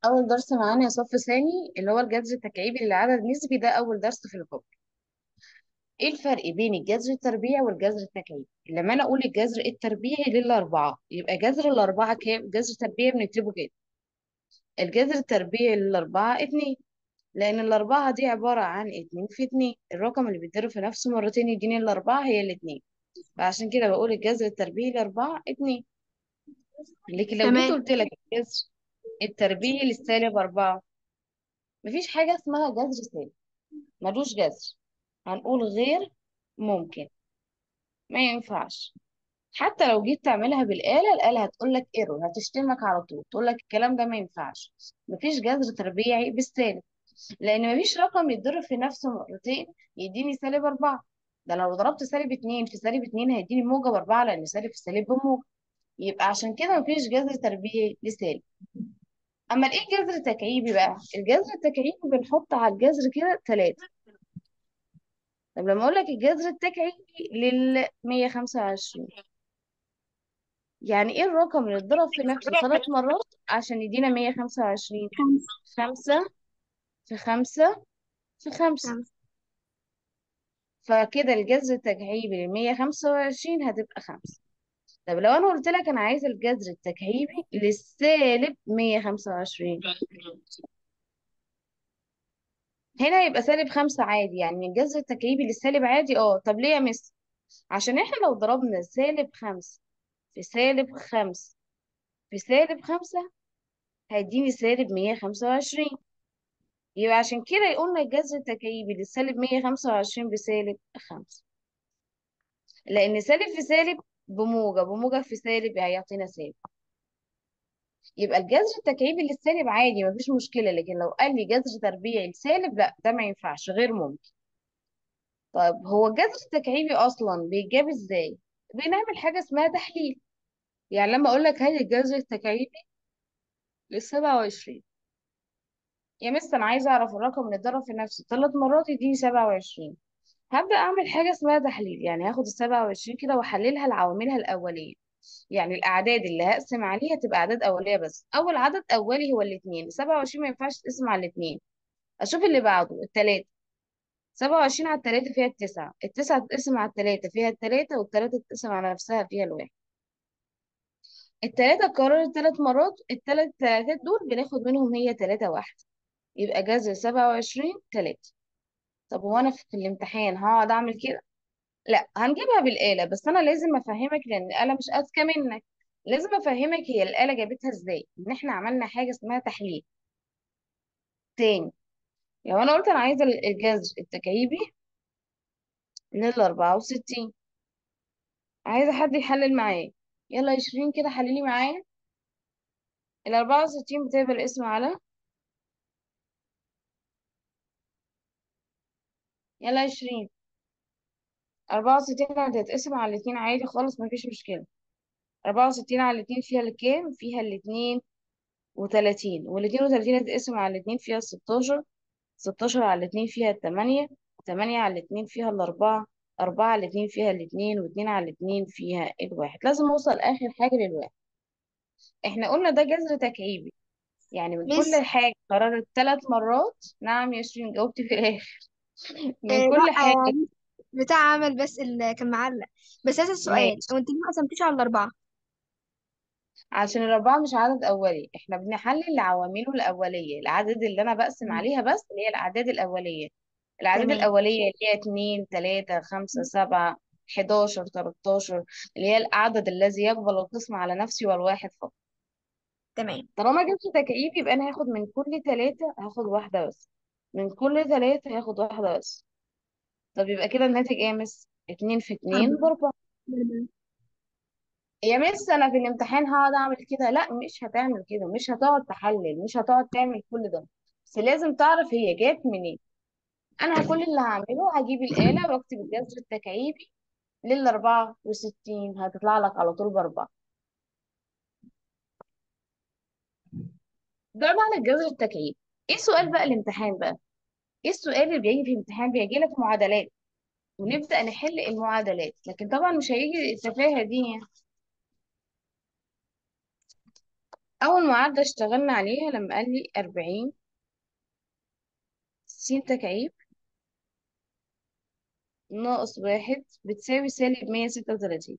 أول درس معانا صف ثاني اللي هو الجذر التكعيبي للعدد النسبي ده أول درس في الفقه إيه الفرق بين الجذر التربيعي والجذر التكعيبي؟ لما أنا أقول الجذر التربيعي للأربعة يبقى جذر الأربعة كام؟ جذر تربيعي بنكتبه كده الجذر التربيعي للأربعة اتنين لأن الأربعة دي عبارة عن اتنين في اتنين الرقم اللي بيتضرب في نفسه مرتين يديني الأربعة هي الاتنين فعشان كده بقول الجذر التربيعي لأربعة اتنين لكن لو جيت تمام قلت لك الجذر التربيعي للسالب أربعة مفيش حاجة اسمها جذر سالب ملوش جذر هنقول غير ممكن ما ينفعش حتى لو جيت تعملها بالآلة الآلة هتقول لك ايرور هتشتمك على طول تقول لك الكلام ده ما ينفعش مفيش جذر تربيعي بالسالب لأن مفيش رقم يتضرب في نفسه مرتين يديني سالب أربعة ده لو ضربت سالب اتنين في سالب اتنين هيديني موجب أربعة لأن سالب في سالب بموجب يبقى عشان كده مفيش جذر تربيعي لسالب أما الإيه جذر تكعيبي بقى الجذر التكعيبي بنحط على الجذر كده تلاتة طب لما اقول لك الجذر التكعيبي لل 125 يعني ايه الرقم اللي اتضرب في نفسه ثلاث مرات عشان يدينا 125 خمسة خمسة في خمسة في خمسة خمسة فكده الجذر التكعيبي لل 125 هتبقى خمسة طب لو انا قلت لك انا عايزه الجذر التكعيبي للسالب 125 هنا يبقى سالب خمسة عادي يعني الجذر التكعيبي للسالب عادي اه طب ليه يا مس عشان احنا لو ضربنا سالب خمسة في سالب خمسة في سالب خمسة هيديني سالب 125 يبقى عشان كده يقولنا الجذر التكعيبي للسالب 125 بسالب 5 لأن سالب في سالب بموجب وموجب في سالب هيعطينا سالب يبقى الجذر التكعيبي للسالب عادي مفيش مشكلة لكن لو قال لي جذر تربيعي لسالب لا ده ما ينفعش غير ممكن طيب هو الجذر التكعيبي أصلا بيتجاب ازاي؟ بنعمل حاجة اسمها تحليل يعني لما أقول لك هات الجذر التكعيبي للسبعة وعشرين يا مس أنا عايزة أعرف الرقم اللي اتضرب في نفسه ثلاث مرات يديني سبعة وعشرين هبدأ أعمل حاجة اسمها تحليل يعني هاخد السبعة وعشرين كده وأحللها لعواملها الأولية يعني الأعداد اللي هقسم عليها تبقى أعداد أولية بس أول عدد أولي هو الاتنين سبعة وعشرين ما ينفعش تقسم على الاتنين أشوف اللي بعده التلاتة سبعة وعشرين على التلاتة فيها التسعة التسعة تتقسم على التلاتة فيها التلاتة والتلاتة تتقسم على نفسها فيها الواحد التلاتة اتكررت تلات مرات التلات تلاتات دول بناخد منهم هي تلاتة واحدة يبقى جذر سبعة وعشرين تلاتة طب هو أنا في الامتحان هقعد أعمل كده لا هنجيبها بالآلة بس أنا لازم أفهمك لأن الآلة مش أذكى منك لازم أفهمك هي الآلة جابتها إزاي إن إحنا عملنا حاجة اسمها تحليل تاني لو أنا قلت أنا عايزة الجذر التكعيبي للأربعة وستين عايزة حد يحلل معايا يلا عشرين كده حللي معايا الأربعة وستين بتقبل الاسم على يلا عشرين أربعة وستين هتتقسم على الاتنين عادي خالص مفيش مشكلة أربعة وستين على الاتنين فيها الكام فيها الاتنين وتلاتين والاتنين وتلاتين هتتقسم على الاتنين فيها ستاشر ستاشر على الاتنين فيها التمانية تمانية على الاتنين فيها الأربعة أربعة على الاتنين فيها الاتنين واتنين على الاتنين فيها الواحد لازم أوصل آخر حاجة للواحد احنا قلنا ده جذر تكعيبي يعني من مس كل حاجة قررت ثلاث مرات نعم يا شيرين جاوبت في الآخر آه من كل لا حاجة آه بتاع عمل بس اللي كان معلق بس هذا السؤال ماشي هو انت ليه ما قسمتيش على الأربعة عشان الأربعة مش عدد أولي احنا بنحلل لعوامله الأولية العدد اللي أنا بقسم مم. عليها بس اللي هي الأعداد الأولية الأعداد تمام الأولية اللي هي اتنين تلاتة خمسة سبعة حداشر تلاتاشر اللي هي العدد الذي يقبل القسم على نفسي والواحد فقط تمام طالما جبت تكعيب يبقى أنا هاخد من كل تلاتة هاخد واحدة بس من كل تلاتة هاخد واحدة بس طب يبقى كده الناتج ايه يا مس اتنين في اتنين أربعة بأربعة أربعة. يا مس أنا في الامتحان هقعد أعمل كده لا مش هتعمل كده مش هتقعد تحلل مش هتقعد تعمل كل ده بس لازم تعرف هي جات منين أنا كل اللي هعمله هجيب الآلة واكتب الجذر التكعيبي للأربعة وستين هتطلع لك على طول بأربعة ده معنى الجذر التكعيبي ايه السؤال بقى الامتحان بقى ايه السؤال اللي بيجي في الامتحان بيجي لك معادلات ونبدأ نحل المعادلات لكن طبعا مش هيجي التفاهة دي يعني. أول معادلة اشتغلنا عليها لما قال لي أربعين س تكعيب ناقص واحد بتساوي سالب مية ستة وتلاتين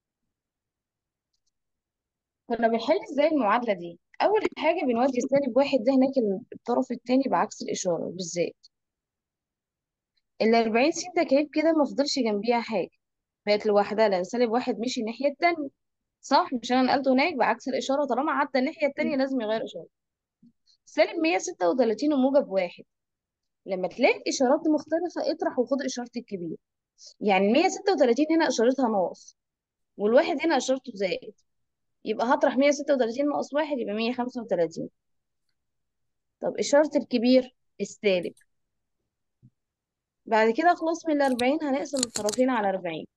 كنا بنحل ازاي المعادلة دي أول حاجة بنودي السالب واحد ده هناك الطرف التاني بعكس الإشارة بالذات الأربعين س تكعيب كده ما فضلش جنبيها حاجة بقت لوحدها لأن سالب واحد مشي الناحية التانية صح مش أنا نقلته هناك بعكس الإشارة طالما عدى الناحية التانية لازم يغير إشارة سالب مية ستة وتلاتين وموجب واحد لما تلاقي إشارات مختلفة اطرح وخد إشارة الكبير يعني 136 هنا إشارتها ناقص والواحد هنا إشارته زائد يبقى هطرح 136 ناقص واحد يبقى 135 طب إشارة الكبير السالب بعد كده خلاص من الأربعين هنقسم الطرفين على أربعين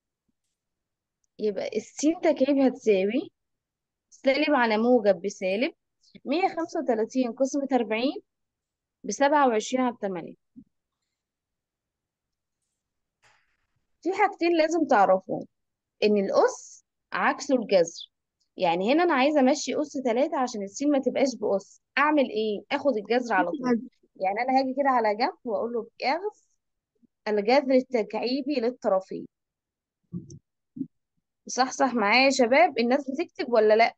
يبقى السين تكعيب هتساوي سالب على موجب بسالب 135 قسمة أربعين بسبعة وعشرين على التمانية في حاجتين لازم تعرفهم إن الأس عكسه الجذر يعني هنا أنا عايزة أمشي أس تلاتة عشان السين ما تبقاش بأس أعمل إيه؟ آخد الجذر على طول يعني أنا هاجي كده على جنب وأقول له اغف الجذر التكعيبي للطرفين صح صح معايا يا شباب الناس بتكتب ولا لأ؟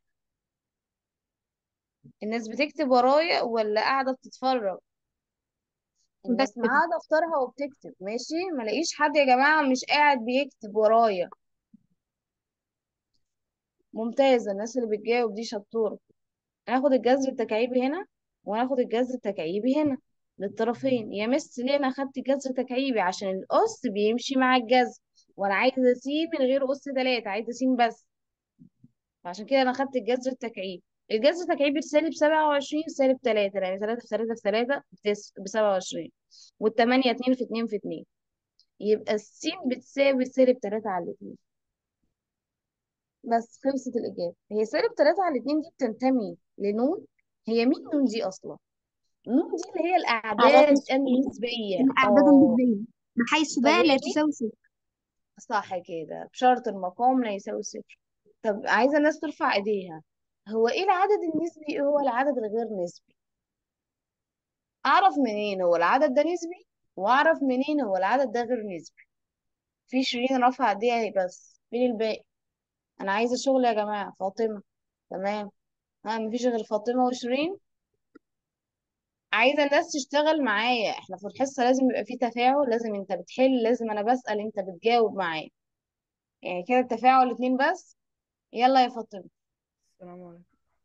الناس بتكتب ورايا ولا قاعدة بتتفرج؟ الناس بكتب معاها دفترها وبتكتب ماشي ما لاقيش حد يا جماعة مش قاعد بيكتب ورايا ممتازة الناس اللي بتجاوب دي شطورة هناخد الجذر التكعيبي هنا وهناخد الجذر التكعيبي هنا للطرفين يا مس ليه انا اخدت جذر تكعيبي عشان القص بيمشي مع الجذر وانا عايزه س من غير قص تلاتة عايزه س بس فعشان كده انا اخدت الجذر التكعيبي الجذر التكعيبي سالب سبعة وعشرين سالب تلاتة لان تلاتة في تلاتة في تلاتة بسبعة وعشرين والتمانية اتنين في اتنين في اتنين يبقى السين بتساوي سالب تلاتة على الاتنين بس خلصت الإجابة هي سالب تلاتة على الاتنين دي بتنتمي لنون هي مين نون دي أصلا؟ نون دي اللي هي عدد الأعداد النسبية النسبية الأعداد اه النسبية بحيث طب باء لا هي مين؟ تساوي صفر صح كده بشرط المقام لا يساوي صفر طب عايزة الناس ترفع ايديها هو ايه العدد النسبي ايه هو العدد الغير نسبي اعرف منين هو العدد ده نسبي واعرف منين هو العدد ده غير نسبي في شيرين رفع ايديها اهي بس فين الباقي انا عايزة شغل يا جماعة فاطمة تمام ها مفيش غير فاطمة وشيرين عايزة الناس تشتغل معايا احنا في الحصة لازم يبقى في تفاعل لازم انت بتحل لازم انا بسأل انت بتجاوب معايا يعني كده التفاعل اتنين بس يلا يا فاطمة السلام عليكم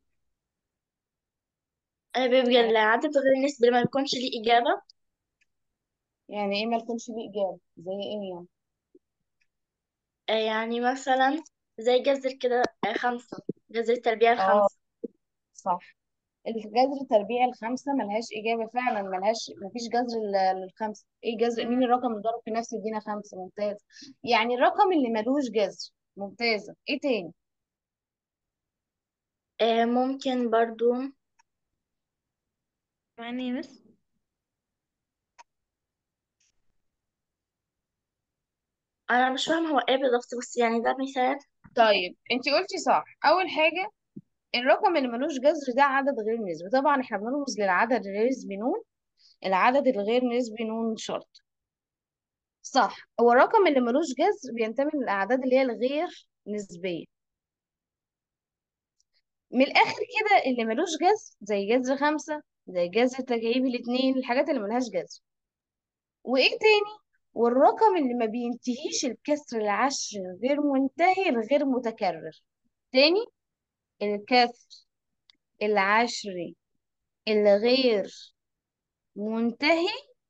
آه، بيبقى العدد غير نسبي ما بيكونش ليه إجابة يعني ايه ما يكونش ليه اجابه زي ايه يعني آه، يعني مثلا زي جذر كده آه، خمسة جذر التربيع اه الخمسة صح الجذر التربيعي الخمسه ملهاش اجابه فعلا ملهاش مفيش جذر لل- للخمسه ايه جذر مين الرقم اللي ضرب في نفس يدينا خمسه ممتاز يعني الرقم اللي ملوش جذر ممتازه ايه تاني آه، ممكن برضو يعني بس أنا مش فاهمة هو إيه بالظبط بس يعني ده مثال طيب انت قلتي صح اول حاجه الرقم اللي ملوش جذر ده عدد غير نسبي طبعا احنا بنرمز للعدد الغير نسبي نون العدد الغير نسبي نون شرط صح هو الرقم اللي ملوش جذر بينتمي للاعداد اللي هي الغير نسبيه من الاخر كده اللي ملوش جذر زي جذر خمسة زي جذر تكعيب الاتنين الحاجات اللي ملهاش جذر وايه تاني والرقم اللي ما بينتهيش الكسر العشر غير منتهي الغير متكرر تاني الكسر العشري الغير منتهي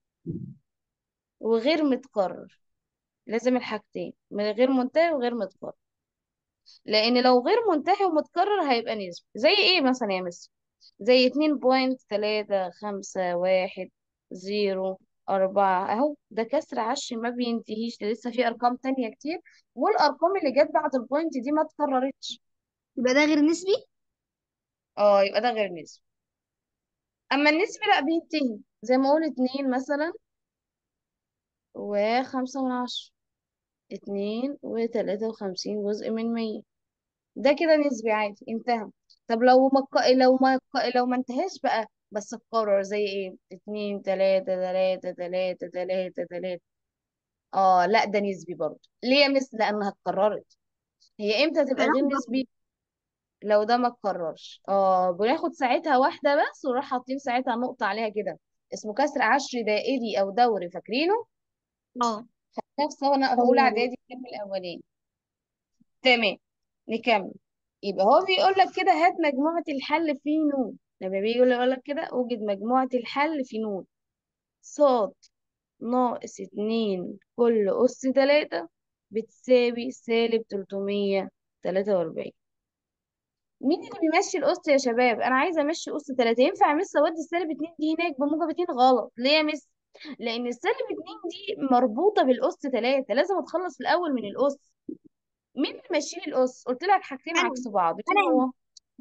وغير متكرر لازم الحاجتين من غير منتهي وغير متكرر لان لو غير منتهي ومتكرر هيبقى نسبي زي ايه مثلا يا مس زي اتنين بوينت تلاتة خمسة واحد زيرو أربعة أهو ده كسر عشري ما بينتهيش ده لسه في أرقام تانية كتير والأرقام اللي جت بعد البوينت دي ما اتكررتش يبقى ده غير نسبي اه يبقى ده غير نسبي أما النسبي لأ بينتهي زي ما أقول اتنين مثلا وخمسة من عشرة اتنين وتلاتة وخمسين جزء من مية ده كده نسبي عادي انتهى طب لو ما ك- لو ما ك- لو ما انتهاش بقى بس اتكرر زي ايه اتنين تلاتة تلاتة تلاتة تلاتة تلاتة اه لا ده نسبي برضه ليه يا مس لانها اتكررت هي امتى تبقى غير فناخد نسبي لو ده ما اتكررش اه بناخد ساعتها واحدة بس ونروح حاطين ساعتها نقطة عليها كده اسمه كسر عشري دائري او دوري فاكرينه اه نفس وانا في اولى اعدادي الترم الاولاني تمام نكمل يبقى هو بيقول لك كده هات مجموعة الحل في نون لما بيجي يقول لك كده اوجد مجموعة الحل في نون صاد ناقص اتنين كل أس تلاتة بتساوي سالب تلتمية تلاتة وأربعين مين اللي بيمشي الأس يا شباب؟ أنا عايزة أمشي أس تلاتة ينفع يا مس أودي السالب اتنين دي هناك بموجب اتنين غلط ليه يا مس؟ لأن السالب اتنين دي مربوطة بالأس تلاتة لازم أتخلص في الأول من الأس مين اللي ماشي لي الأس؟ قلت لك حاجتين انا عكس بعض مين انا هو؟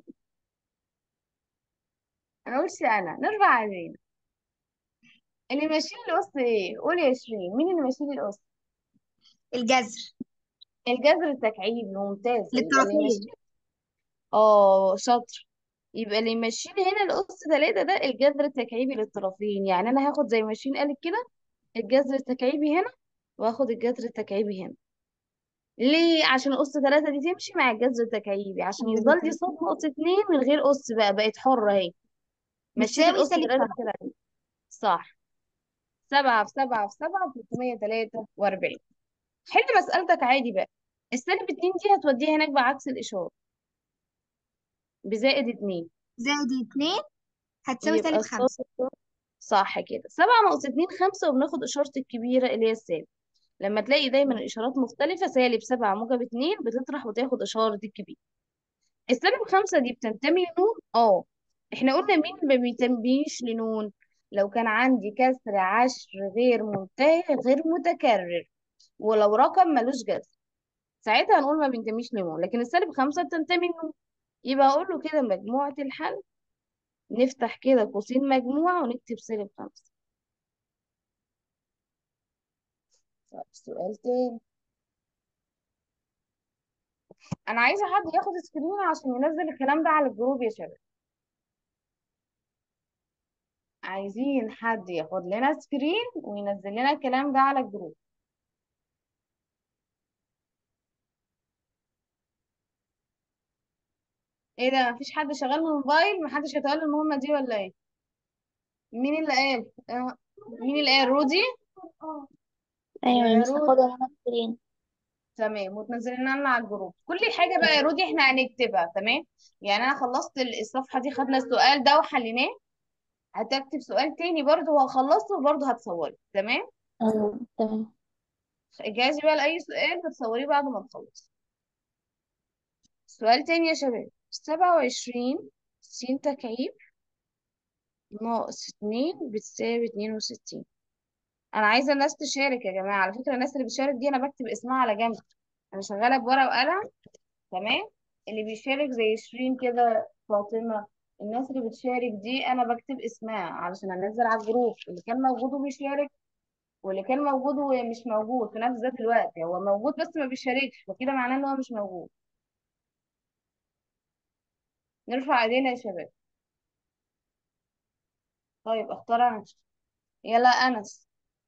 أنا قلت أنا نرفع علينا اللي ماشي لي الأس إيه؟ قولي يا شيرين مين اللي ماشي لي الأس؟ الجذر الجذر التكعيبي ممتاز يبقى اللي يمشي للطرفين اه شاطر يبقى اللي يمشي لي هنا الأس تلاتة ده الجذر التكعيبي للطرفين يعني أنا هاخد زي ما شيرين قالت كده الجذر التكعيبي هنا واخد الجذر التكعيبي هنا ليه عشان أس تلاتة دي تمشي مع الجذر التكعيبي عشان يفضل دي صاد نقطة اتنين من غير أس بقى بقت حرة اهي مشيت بتساوي الأس سالب تلاتة سبعة كده صح سبعة في سبعة في سبعة تلتمية تلاتة وأربعين حل مسألتك عادي بقى السالب اتنين دي هتوديها هناك بعكس الإشارة بزائد اتنين زائد اتنين هتساوي يبقى سالب الصاد خمسة صح كده سبعة ناقص اتنين خمسة وبناخد إشارة الكبيرة اللي هي السالب لما تلاقي دايما الإشارات مختلفة سالب سبعة موجب اتنين بتطرح وتاخد إشارة الكبير السالب خمسة دي بتنتمي لنون اه احنا قلنا مين ما بينتميش لنون لو كان عندي كسر عشر غير منتهي غير متكرر ولو رقم ملوش جذر ساعتها هنقول ما بينتميش لنون لكن السالب خمسة بتنتمي لنون يبقى أقول له كده مجموعة الحل نفتح كده قوسين مجموعة ونكتب سالب خمسة طيب سؤال تاني انا عايزه حد ياخد سكرين عشان ينزل الكلام ده على الجروب يا شباب عايزين حد ياخد لنا سكرين وينزل لنا الكلام ده على الجروب ايه ده مفيش حد شغال من الموبايل محدش هيتقال له المهمه دي ولا ايه مين اللي قال آه، مين اللي قال رودي ايوه يا يا مس رودي هاخدها انا سكرين تمام وتنزل لنا على الجروب كل حاجه بقى يا رودي احنا هنكتبها تمام يعني انا خلصت ال- الصفحه دي خدنا السؤال ده وحليناه هتكتب سؤال تاني برضه وهخلصه وبرضه هتصوري تمام ايوه تمام جاهزي بقى لأي سؤال بتصوريه بعد ما تخلص سؤال تاني يا شباب سبعة وعشرين س تكعيب ناقص اتنين بتساوي اتنين وستين أنا عايزة الناس تشارك يا جماعة على فكرة الناس اللي بتشارك دي أنا بكتب اسمها على جنب أنا شغالة بورقة وقلم تمام اللي بيشارك زي شيرين كده فاطمة الناس اللي بتشارك دي أنا بكتب اسمها علشان أنزل على الجروب اللي كان موجود وبيشارك واللي كان موجود ومش موجود في نفس ذات الوقت هو موجود بس ما بيشاركش فكده معناه إن هو مش موجود نرفع ايدينا يا شباب طيب اختار انس يلا انس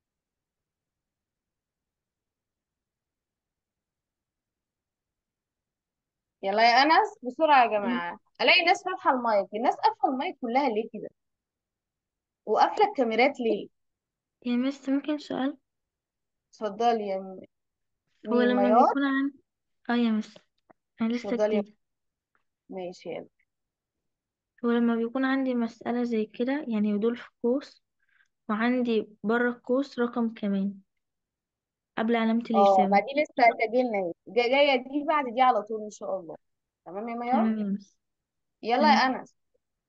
يلا يا انس بسرعه يا جماعه الاقي ناس فاتحه المايك الناس قافله المايك كلها ليه كده وقافله الكاميرات ليه يا مس ممكن سؤال اتفضلي يا م- هو مين لما ميار بيكون عن اه يا مس انا لسه اتفضلي يا جديدة ماشي يلا هو لما بيكون عندي مسألة زي كده يعني دول في قوس وعندي بره القوس رقم كمان قبل علامة اه ما اليساوي دي لسه هتجيلنا اهي جا- جايه دي بعد دي على طول ان شاء الله تمام يا ميار تمام يا مس يلا يا تمام انس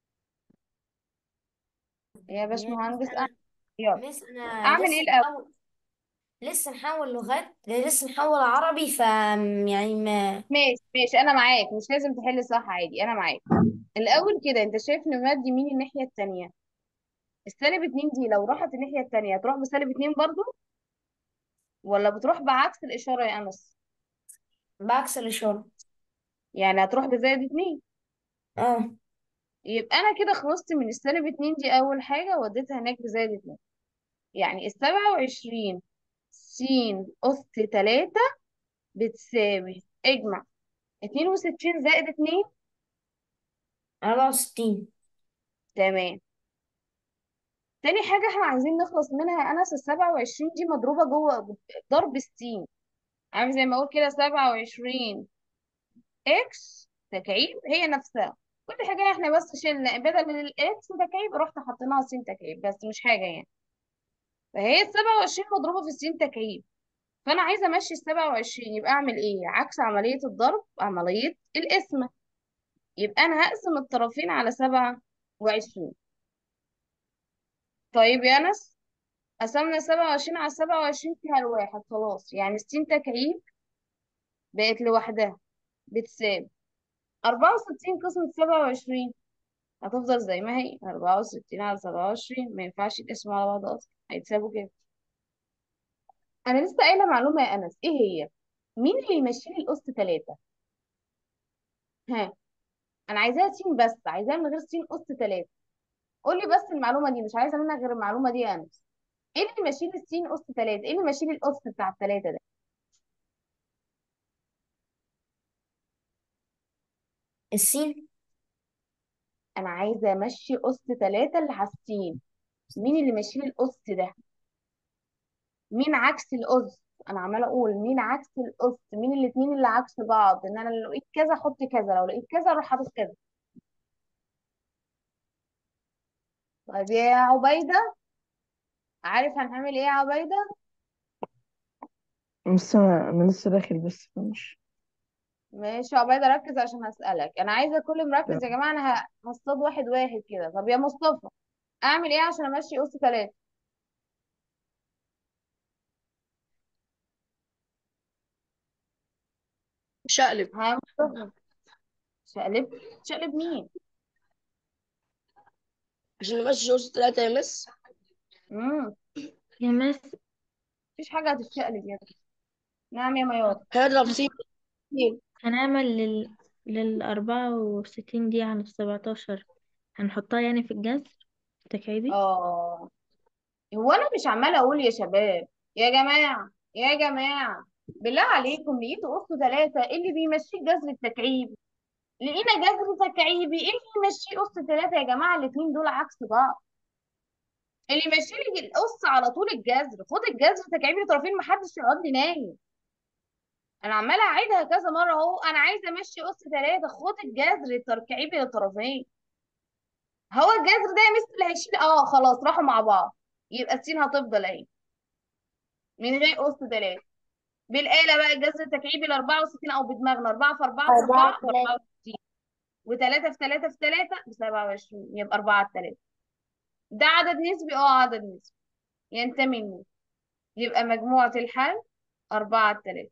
يا يا مس باشمهندس انس انا يلا مس انا اعمل ايه لسه الاول محول لسه محول لغات لسه محول عربي ف يعني ما ماشي ماشي انا معاك مش لازم تحل صح عادي انا معاك الاول كده انت شايف نماد يمين الناحيه التانية السالب اتنين دي لو راحت الناحية التانية هتروح بسالب اتنين برضو ولا بتروح بعكس الإشارة يا أنس بعكس الإشارة يعني هتروح بزائد اتنين اه يبقى انا كده خلصت من السالب اتنين دي اول حاجة وديتها هناك بزائد اتنين يعني السبعة وعشرين س أس تلاتة بتساوي اجمع اتنين وستين زائد اتنين أربعة وستين تمام تاني حاجة احنا عايزين نخلص منها يا أنس السبعة وعشرين دي مضروبة جوه ضرب السين عارف زي ما أقول كده سبعة وعشرين اكس تكعيب هي نفسها كل حاجة احنا بس شلنا بدل من الاكس تكعيب رحنا حطيناها سين تكعيب بس مش حاجة يعني فهي السبعة وعشرين مضروبة في السين تكعيب فأنا عايزة أمشي السبعة وعشرين يبقى أعمل إيه؟ عكس عملية الضرب عملية القسمة يبقى أنا هقسم الطرفين على سبعة وعشرين طيب يا أنس قسمنا سبعة وعشرين على سبعة وعشرين فيها الواحد خلاص يعني السين تكعيب بقت لوحدها بتساوي أربعة وستين قسمة سبعة وعشرين هتفضل زي ما هي أربعة وستين على سبعة وعشرين ما ينفعش يتقسموا على بعض أصلا هيتساووا كده أنا لسه قايلة معلومة يا أنس إيه هي؟ مين اللي يمشي لي الأس تلاتة؟ ها أنا عايزاها سين بس عايزاها من غير سين أس تلاتة قول لي بس المعلومة دي مش عايزة منك غير المعلومة دي يا أنس إيه اللي يمشي لي السين أس تلاتة؟ إيه اللي يمشي لي الأس بتاع التلاتة ده؟ السين أنا عايزة أمشي أس تلاتة اللي على السين مين اللي ماشي لي الأس ده؟ مين عكس الأس انا عماله اقول مين عكس الأس مين الاتنين اللي عكس بعض ان انا لو لقيت كذا احط كذا لو لقيت كذا اروح حاطط كذا طيب يا عبيده عارف هنعمل ايه يا عبيده بس انا انا لسه داخل بس مش ماشي يا عبيده ركز عشان هسألك انا عايزه كل مركز يا جماعه انا ه- هصطاد واحد واحد كده طب يا مصطفى اعمل ايه عشان امشي أس ثلاثة شقلب ها يا مصطفى شقلب شقلب مين عشان نمشي جوز ثلاثة يا مس امم يا مس مفيش حاجه هتتشقلب يا ابني نعم يا ميار هنضرب سين هنعمل لل للأربعة وستين دي على السبعتاشر هنحطها يعني في الجذر التكعيبي اه هو انا مش عماله اقول يا شباب يا جماعه يا جماعه بالله عليكم لقيتوا اخت ثلاثه ايه اللي بيمشيه جذر التكعيب لقينا جذر تكعيبي ايه اللي يمشيه اخت ثلاثه يا جماعه الاثنين دول عكس بعض اللي يمشي لي القص على طول الجذر خد الجذر تكعيبي لطرفين محدش يقعد لي نايم انا عماله اعيدها كذا مره اهو انا عايزه امشي قص ثلاثه خد الجذر التكعيبي للطرفين هو الجذر ده يا مس اللي هيشيل اه خلاص راحوا مع بعض يبقى السين هتفضل اهي من غير قص ثلاثه بالآلة بقى الجذر التكعيبي ل 64 أو بدماغنا 4 في 4 في 4 أربعة في ثلاثة 64 و3 في 3 في 3 ب 27 يبقى 4 على 3 ده عدد نسبي اه عدد نسبي ينتمي لمين يبقى مجموعة الحل 4 على 3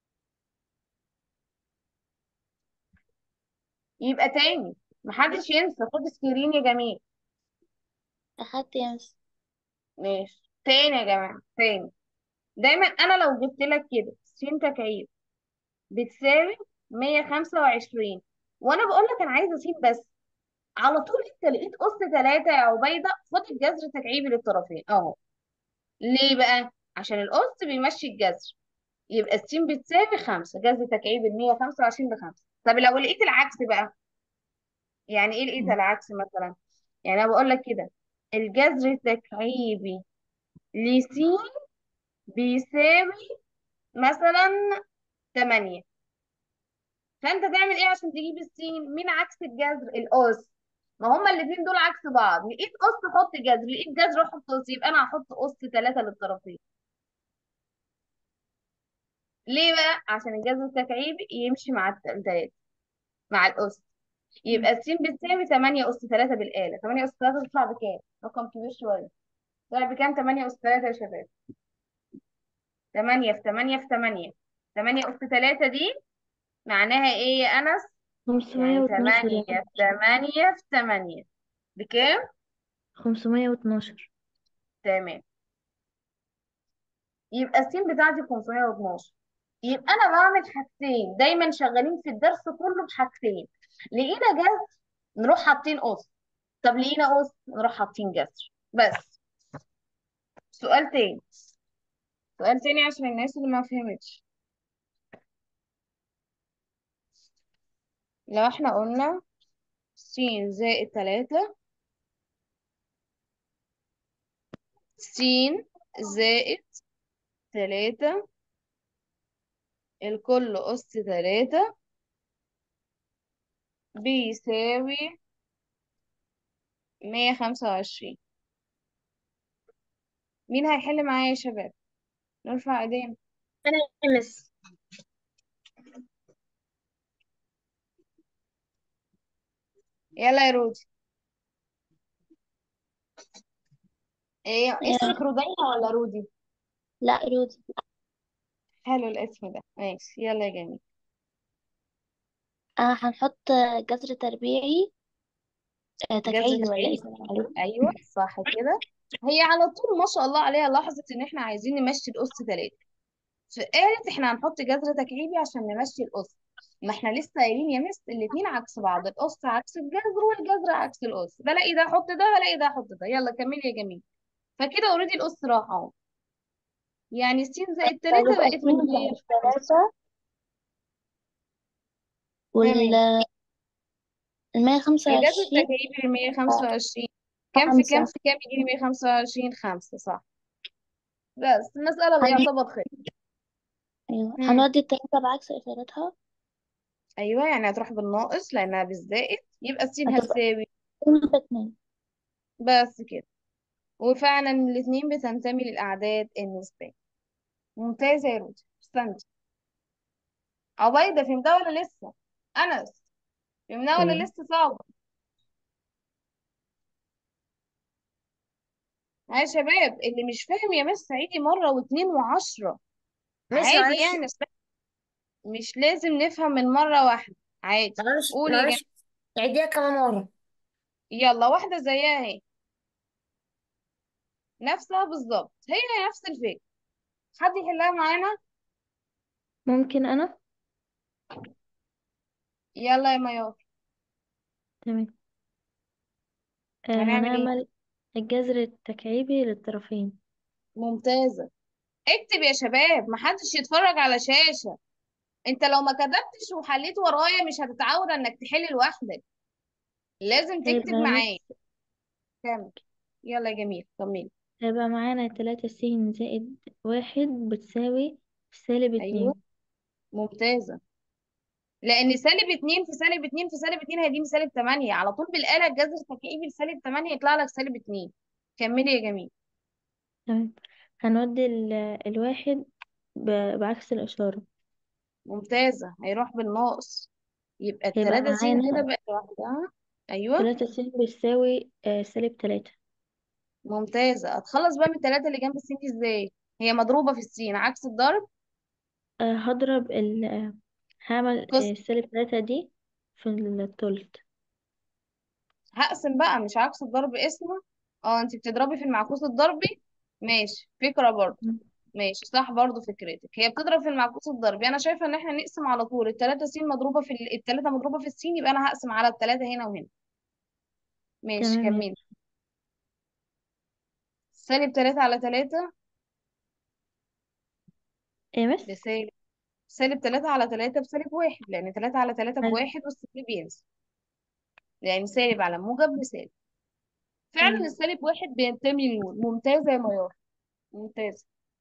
يبقى تاني محدش ينسى خد سكرين يا جميل أخدت يا مس ماشي تاني يا جماعة تاني دايما أنا لو جبت لك كده س تكعيب بتساوي 125 وأنا بقول لك أنا عايزة س بس على طول انت لقيت قص ثلاثة يا عبيدة خد الجذر تكعيبي للطرفين اهو ليه بقى؟ عشان القص بيمشي الجذر يبقى السين بتساوي خمسة جذر تكعيبي ال 125 بخمسة طب لو لقيت العكس بقى يعني ايه لقيت العكس مثلا؟ يعني انا بقول لك كده الجذر التكعيبي لسين بيساوي مثلا 8 فانت تعمل ايه عشان تجيب السين؟ مين عكس الجذر؟ القص ما هما الاثنين دول عكس بعض لقيت قص حط جذر لقيت جذر حط قص يبقى انا هحط قص ثلاثة للطرفين ليه بقى عشان الجذر التكعيبي يمشي مع الثلاثة مع القص يبقى السين بتساوي 8 أس 3 بالآلة 8 أس 3 تطلع بكام رقم كبير شوية طلع بكام 8 أس 3 يا شباب 8 في 8 في 8 8 أس 3 دي معناها ايه يا أنس خمسمية يعني واتناشر 8 يا في 8 في 8 بكام خمسمية واتناشر تمام يبقى السين بتاعتي 512 يبقى انا بعمل حاجتين دايما شغالين في الدرس كله بحاجتين لقينا جذر نروح حاطين قص طب لقينا قص نروح حاطين جذر بس سؤال تاني سؤال تاني عشان الناس اللي ما فهمتش لو احنا قلنا س زائد تلاتة س زائد تلاتة الكل أس تلاتة بيساوي مية خمسة وعشرين مين هيحل معايا يا شباب نرفع ايدينا انا يا مس يلا يا رودي ايه اسمك رودينا ولا رودي لا رودي حلو الاسم ده ماشي يلا يا جميل آه هنحط جذر تربيعي آه جذر تكعيبي ولا تكعيبي ايه بنقول عليه ايوه صح كده هي على طول ما شاء الله عليها لاحظت ان احنا عايزين نمشي الاس تلاتة فقالت احنا هنحط جذر تكعيبي عشان نمشي الاس ما احنا لسه قايلين يا مس الاتنين عكس بعض الاس عكس الجذر والجذر عكس الاس بلاقي ده احط ده بلاقي ده احط ده يلا كملي يا جميل فكده اوريدي الاس راح اهو يعني س زائد تلاتة هتبقى بقت من اتنين غير زائد تلاتة وال تمام المية خمسة الجذر وعشرين التكعيبي ل 125 كام في كام خمسة في كام يجي 125 خمسة صح بس المسألة هن... يعتبر خير أيوة مم. هنودي التلاتة بعكس إشارتها أيوة يعني هتروح بالناقص لأنها بالزائد يبقى س هتبقى هتساوي اتنين في اتنين بس كده وفعلا الاتنين بتنتمي للأعداد النسبية ممتازة يا رودي استنى عبيدة فهمتها ولا لسه؟ أنس فهمناها ولا ايوه لسه صعبة؟ ها يا شباب اللي مش فاهم يا مس عيدي مرة واتنين وعشرة مس عادي معلش يعني مش لازم نفهم من مرة واحدة عادي معلش قولي يا جماعة معلش عيديها كمان مرة يلا واحدة زيها اهي نفسها بالظبط هي نفس الفكرة حد يحلها معانا ممكن أنا يلا يا ميار تمام آه هنعمل ايه هنعمل الجذر التكعيبي للطرفين ممتازة اكتب يا شباب محدش يتفرج على شاشة انت لو ما كتبتش وحليت ورايا مش هتتعود انك تحل لوحدك لازم تكتب هيبقى معايا مس كمل يلا يا جميل كمل هيبقى معانا تلاتة س زائد واحد بتساوي سالب ايوه اتنين ممتازة لان سالب اتنين في سالب اتنين في سالب اتنين هيديني سالب تمانية على طول بالآلة الجذر التكعيبي لسالب تمانية يطلع لك سالب اتنين كملي يا جميل تمام هنودي ال- الواحد ب- بعكس الإشارة ممتازة هيروح بالناقص يبقى هيبقى التلاتة س كده معانا بقت لوحدها أيوة تلاتة س بتساوي آه سالب تلاتة ممتازة أتخلص بقى من التلاتة اللي جنب السين دي إزاي؟ هي مضروبة في السين عكس الضرب آه هضرب ال آه، هعمل قسم آه سالب تلاتة دي في التلت هقسم بقى مش عكس الضرب اسمه اه انت بتضربي في المعكوس الضربي ماشي فكرة برضه ماشي صح برضه فكرتك هي بتضرب في المعكوس الضربي انا شايفة ان احنا نقسم على طول التلاتة س مضروبة في ال- التلاتة مضروبة في السين يبقى انا هقسم على التلاتة هنا وهنا ماشي تمام يا كملي سالب تلاتة على تلاتة ايه بس بسالب سالب تلاتة على تلاتة بسالب واحد لأن تلاتة على تلاتة بواحد والسالب بينزل يعني سالب على موجب بسالب فعلا أيوة السالب واحد بينتمي لنور ممتازة يا ميار ممتازة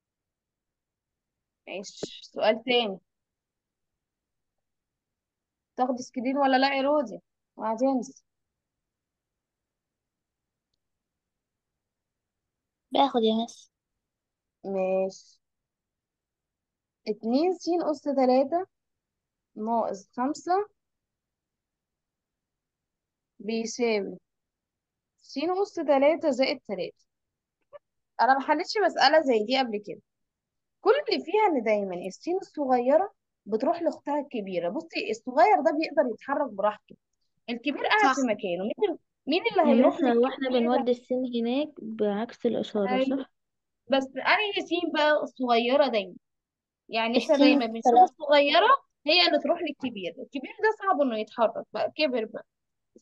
ماشي سؤال تاني تاخد سكرين ولا لا يا رودي وهتنسى باخد يا مس ماشي اتنين س أس تلاتة ناقص خمسة بيساوي س أس تلاتة زائد تلاتة أنا محلتش مسألة زي دي قبل كده كل اللي فيها ان دايما السين الصغيره بتروح لاختها الكبيره بصي الصغير ده بيقدر يتحرك براحته الكبير قاعد في صح مكانه مين مين اللي يا هيروح مس هو احنا للكبير بنودي السين هناك بعكس الإشارة ايوه صح؟ بس انهي سين بقى الصغيره دايما يعني احنا السين دايما بنشوف ثلاثة الصغيره هي اللي تروح للكبير الكبير ده صعب انه يتحرك بقى كبر بقى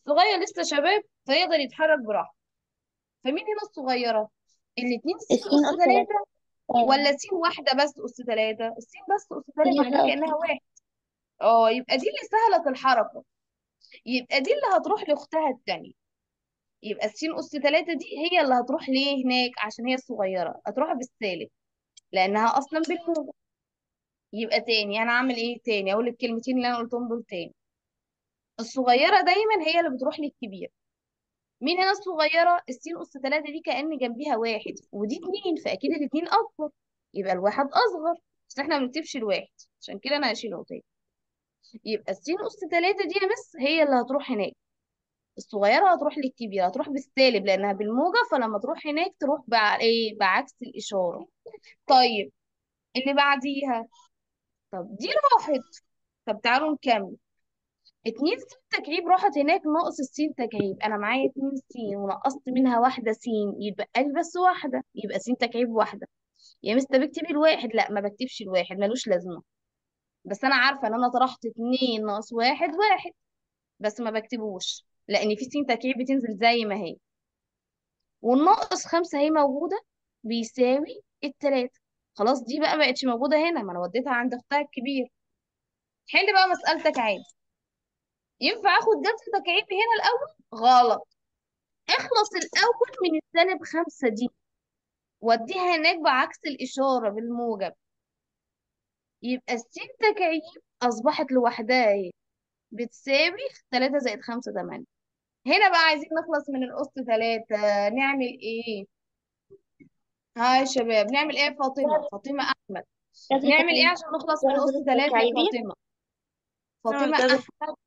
الصغير لسه شباب فيقدر يتحرك براحته فمين هنا الصغيرة الاتنين س السين أس أس تلاتة تلاتة ولا س واحدة بس أس تلاتة السين بس أس سين تلاتة لأنها واحدة كأنها أصلا واحد اه يبقى دي اللي سهلة الحركة يبقى دي اللي هتروح لأختها التانية يبقى السين أس تلاتة دي هي اللي هتروح ليه هناك عشان هي الصغيرة هتروح بالسالب لأنها أصلا بالموجب يبقى تاني أنا أعمل إيه تاني أقول الكلمتين اللي أنا قلتهم دول تاني الصغيرة دايما هي اللي بتروح للكبير مين هنا الصغيرة السين أس تلاتة دي كأن جنبيها واحد ودي اتنين فأكيد الاتنين أكبر يبقى الواحد أصغر بس احنا ما بنكتبش الواحد عشان كده أنا هشيله تاني يبقى السين أس تلاتة دي يا مس هي اللي هتروح هناك الصغيرة هتروح للكبيرة هتروح بالسالب لأنها بالموجة فلما تروح هناك تروح بع... إيه بعكس الإشارة طيب اللي بعديها طب دي راحت طب تعالوا نكمل اتنين س تكعيب راحت هناك ناقص السين تكعيب انا معايا اتنين س ونقصت منها واحده س يبقى لي بس واحده يبقى س تكعيب واحده يا مستر بكتبي الواحد لا ما بكتبش الواحد ملوش لازمه بس انا عارفه ان انا طرحت اتنين ناقص واحد واحد بس ما بكتبوش لان في س تكعيب بتنزل زي ما هي والناقص خمسة هي موجوده بيساوي التلاتة خلاص دي بقى بقتش موجوده هنا ما انا وديتها عند اختها الكبير حل بقى مسألتك عادي ينفع اخد جذر تكعيبي هنا الاول غلط اخلص الأول من السالب خمسة دي وديها هناك بعكس الإشارة بالموجب يبقى السين تكعيب أصبحت لوحدها اهي بتساوي تلاتة زائد خمسة تمانية هنا بقى عايزين نخلص من الأس تلاتة نعمل ايه؟ ها يا شباب نعمل ايه يا فاطمة؟ فاطمة أحمد جذر نعمل ايه تكعيبي عشان نخلص من أس جذر تلاتة يا تكعيبي فاطمة؟ نعمل فاطمة جذر أحمد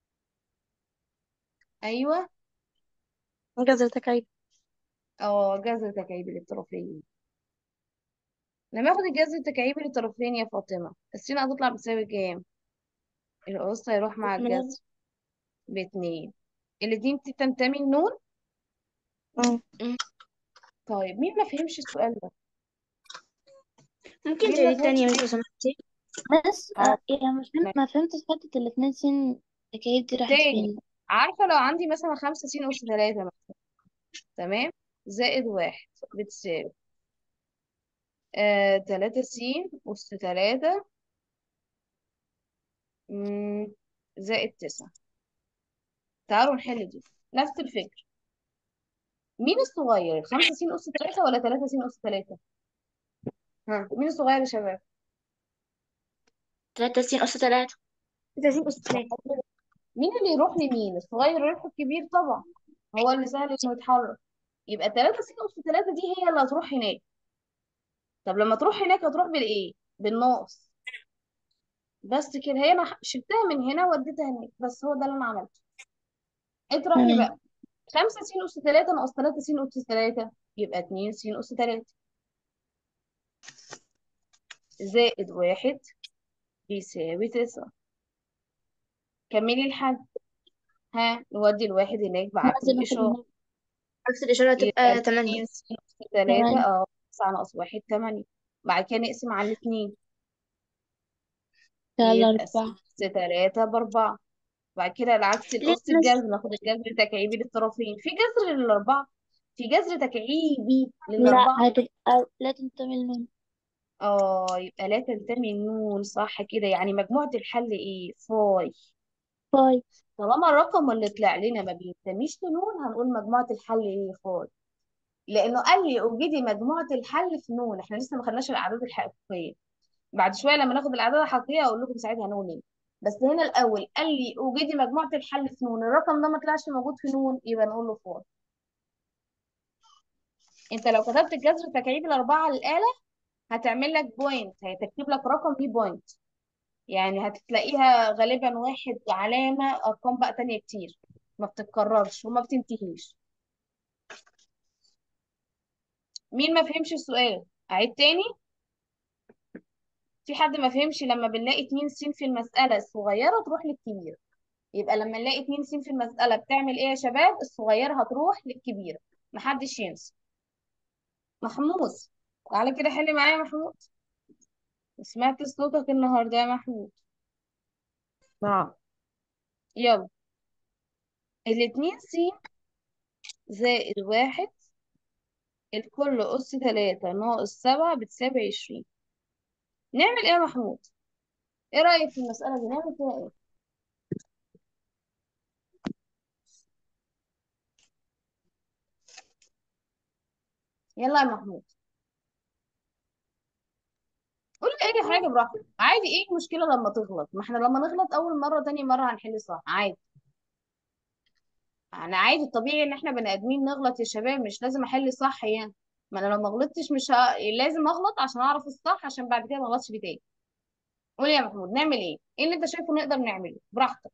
أيوه جذر تكعيبي اه جذر تكعيبي للطرفين لما اخد الجذر التكعيبي للطرفين يا فاطمة السين هتطلع بتساوي كام؟ الأس هيروح مع اتنين الجذر باتنين الاتنين بتنتمي لنون مم. طيب مين ما فهمش السؤال ده ممكن مين ما تعيدي فهمش تاني يا مس لو سمحتي بس اه آه يعني مش فهمت ما فهمتش حتة الاتنين سين تكايد دي راحت تاني فين عارفة لو عندي مثلا خمسة س أس تلاتة مثلا تمام زائد واحد بتساوي آه تلاتة س أس تلاتة مم، زائد تسعة تعالوا نحل دي نفس الفكرة مين الصغير الخمسة س أس تلاتة ولا تلاتة س أس تلاتة ها مين الصغير يا شباب تلاتة س أس تلاتة تلاتين أس تلاتة مين اللي يروح لمين الصغير يروح الكبير طبعا هو اللي سهل انه يتحرك يبقى 3 س أس 3 دي هي اللي هتروح هناك طب لما تروح هناك هتروح بالايه بالناقص بس كده هي انا شلتها من هنا وديتها هناك بس هو ده اللي انا عملته اطرح لي مم. بقى 5 س أس 3 ناقص 3 س أس 3 يبقى 2 س أس 3 زائد واحد بيساوي 9 كملي الحل ها نودي الواحد هناك بعكس نازل واحد الإشارة هناك عكس الإشارة يبقى تبقى تمانية 2 س أس 3 تمام اه 9 ناقص 1 8 بعد كده نقسم على الاثنين يلا يبقى س أربعة 3 بأربعة بعد كده العكس ليه الأس مس الجذر ناخد الجذر التكعيبي للطرفين في جذر للأربعة في جذر تكعيبي لا للأربعة هتبقى لا تنتمي لنون اه يبقى لا تنتمي النون صح كده يعني مجموعة الحل ايه فاي فاي طالما الرقم اللي طلع لنا ما بينتميش لنون هنقول مجموعة الحل ايه فاي لأنه قال لي اوجدي مجموعة الحل في نون احنا لسه ما خدناش الأعداد الحقيقية بعد شوية لما ناخد الأعداد الحقيقية أقول لكم ساعتها هنقول ايه بس هنا الأول قال لي اوجدي مجموعة الحل في نون الرقم ده ما طلعش موجود في نون يبقى نقول له فاي انت لو كتبت الجذر التكعيبي الأربعة على الآلة هتعمل لك بوينت هتكتب لك رقم فيه بوينت يعني هتلاقيها غالبا واحد علامة أرقام بقى تانية كتير ما بتتكررش وما بتنتهيش مين ما فهمش السؤال أعيد تاني في حد ما فهمش لما بنلاقي اتنين س في المسألة الصغيرة تروح للكبيرة يبقى لما نلاقي اتنين س في المسألة بتعمل ايه يا شباب الصغيرة هتروح للكبيرة محدش ينسى محمود تعالى كده حل معايا يا محمود سمعت صوتك النهارده يا محمود نعم يلا الاتنين س زائد واحد الكل أس تلاتة ناقص سبعة بتساوي عشرين نعمل ايه يا محمود؟ ايه رأيك في المسألة دي؟ نعمل فيها ايه؟ يلا يا محمود قولي اي حاجة براحتك عادي ايه المشكلة لما تغلط؟ ما احنا لما نغلط أول مرة تاني مرة هنحل صح عادي انا عادي الطبيعي ان احنا بني ادمين نغلط يا شباب مش لازم احل صح يعني ما انا لو ما غلطتش مش ه... لازم اغلط عشان اعرف الصح عشان بعد كده ما اغلطش فيه تاني قولي يا محمود نعمل ايه ايه اللي انت شايفه نقدر نعمله براحتك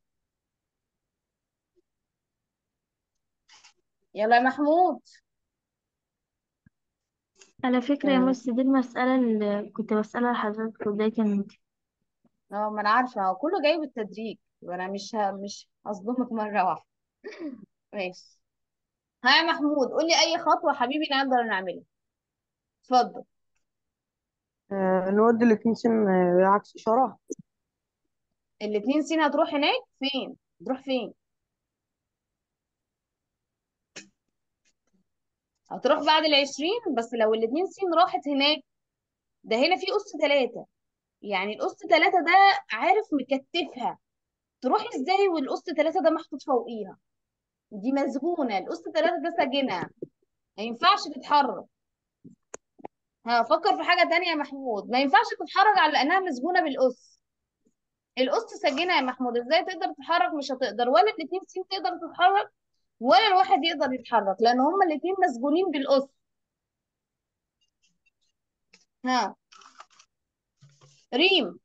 يلا يا محمود على فكرة يا آه، مس دي المسألة اللي كنت بسألها لحضرتك في بداية الميتنج اه ما انا عارفه هو كله جاي بالتدريج وانا مش ه... مش هصدمك مره واحده ماشي ها يا محمود قولي اي خطوه حبيبي نقدر نعملها اتفضل آه، نودي الاتنين سن آه، عكس إشارة الاتنين سين هتروح هناك فين تروح فين هتروح بعد العشرين بس لو الاتنين سين راحت هناك ده هنا في أس تلاتة يعني الأس تلاتة ده عارف مكتفها تروح ازاي والأس تلاتة ده محطوط فوقيها دي مسجونة الأس تلاتة ده ساجنة ما ينفعش تتحرك هفكر في حاجة تانية يا محمود ما ينفعش تتحرك على أنها مسجونة بالأس الأس ساجنة يا محمود ازاي تقدر تتحرك مش هتقدر ولا الاتنين سين تقدر تتحرك ولا الواحد يقدر يتحرك لأن هما الاتنين مسجونين بالأس ها ريم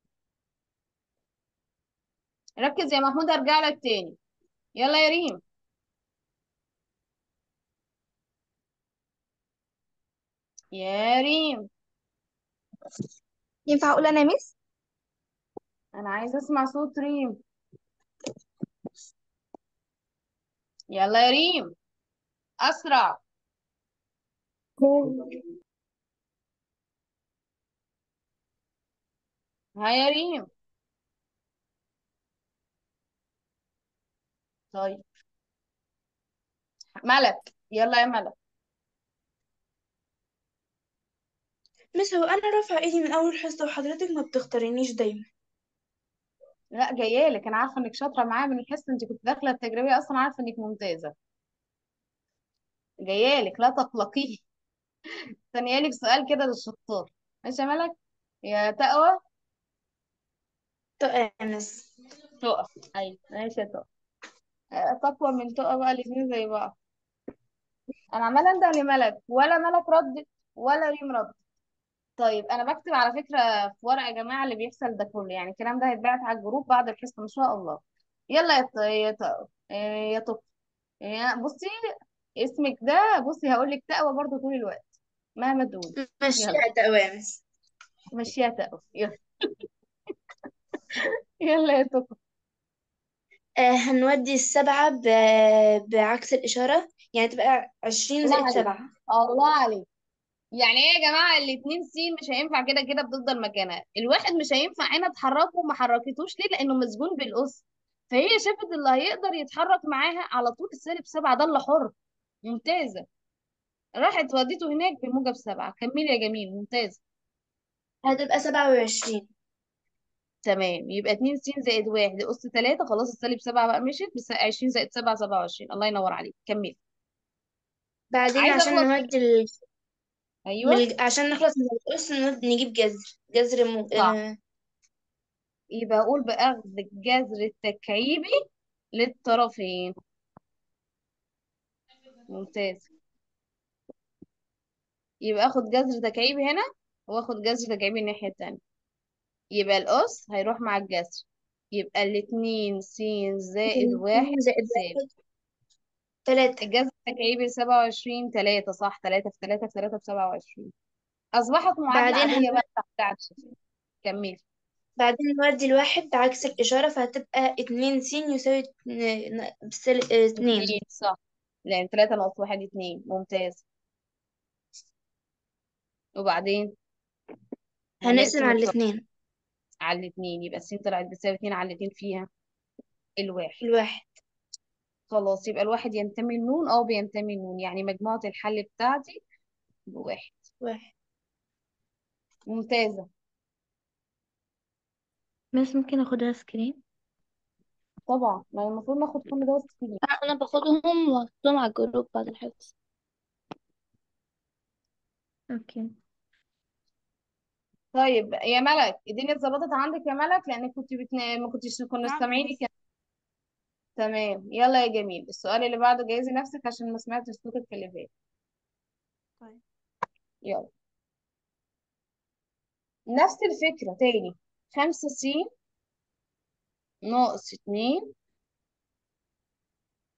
ركز يا محمود هرجع لك تاني يلا يا ريم يا ريم ينفع اقول انا مس انا عايزه اسمع صوت ريم يلا يا ريم اسرع ها يا ريم طيب ملك يلا يا ملك مس هو انا رافعه ايدي من اول حصه وحضرتك ما بتختارينيش دايما لا جايه لك انا عارفه انك شاطره معايا من الحصه انت كنت داخله التجريبيه اصلا عارفه انك ممتازه جايه لك لا تقلقيه ثانيه لك سؤال كده للشطار ماشي يا ملك يا تقوى طيب يا مس تقف ايوه ماشي يا تقوى آه، تقوى من تقوى بقى الاتنين زي بعض انا عماله انده لملك ولا ملك ردت ولا ريم ردت طيب انا بكتب على فكره في ورقه يا جماعه اللي بيحصل ده كله يعني الكلام ده هيتبعت على الجروب بعد الحصه ان شاء الله يلا يا ط- يا ط- يا طب يا بصي اسمك ده بصي هقول لك تقوى برضو طول الوقت مهما تقولي ماشي يلا يا تقوى يا مس مشيها تقوى يلا يلا يا تقوى آه هنودي السبعة ب... بعكس الإشارة يعني تبقى عشرين الله زائد عليك سبعة الله عليك يعني ايه يا جماعه الاتنين سين مش هينفع كده كده بتفضل مكانها الواحد مش هينفع هنا تحركه وما حركتوش ليه لانه مسجون بالاس فهي شافت اللي هيقدر يتحرك معاها على طول السالب سبعة ده اللي حر ممتازة راحت وديته هناك بموجب سبعة كملي يا جميل ممتازة هتبقى سبعة وعشرين تمام يبقى اتنين س زائد واحد أس تلاتة خلاص السالب سبعة بقى مشيت بس عشرين زائد سبعة سبعة وعشرين الله ينور عليك كملي بعدين عايزة عشان أخلص من نودي ال... من أيوه ال... عشان نخلص من القرص نود... نجيب جذر جذر م... صح آه... يبقى أقول بأخذ الجذر التكعيبي للطرفين ممتاز يبقى اخد جذر تكعيبي هنا واخد جذر تكعيبي الناحية التانية يبقى الأس هيروح مع الجذر يبقى الاتنين س زائد واحد اتنين زائد سالب واحد تلاتة الجذر التكعيبي سبعة وعشرين تلاتة صح تلاتة في تلاتة في تلاتة بسبعة وعشرين أصبحت معادلة بعدين عادية هن... بقى بتاعت كملي بعدين نودي الواحد بعكس الإشارة فهتبقى اتنين س يساوي اتنين ن- بسل... آه، اتنين اتنين صح لأن تلاتة ناقص واحد اتنين ممتاز وبعدين هنقسم هنقسم على الطرف الاتنين على الاتنين يبقى س طلعت بتساوي اتنين على الاتنين فيها الواحد الواحد خلاص يبقى الواحد ينتمي لنون اه بينتمي لنون يعني مجموعة الحل بتاعتي بواحد واحد ممتازة بس ممكن اخدها سكرين طبعا ما المفروض ناخد كل ده سكرين انا باخدهم واحطهم على الجروب بعد الحفظ اوكي طيب يا ملك الدنيا اتظبطت عندك يا ملك لان كنت بتنا... ما كنتش كنا سامعيني كده تمام يلا يا جميل السؤال اللي بعده جهزي نفسك عشان ما سمعتش صوتك في اللي فات طيب يلا نفس الفكرة تاني خمسة س ناقص اتنين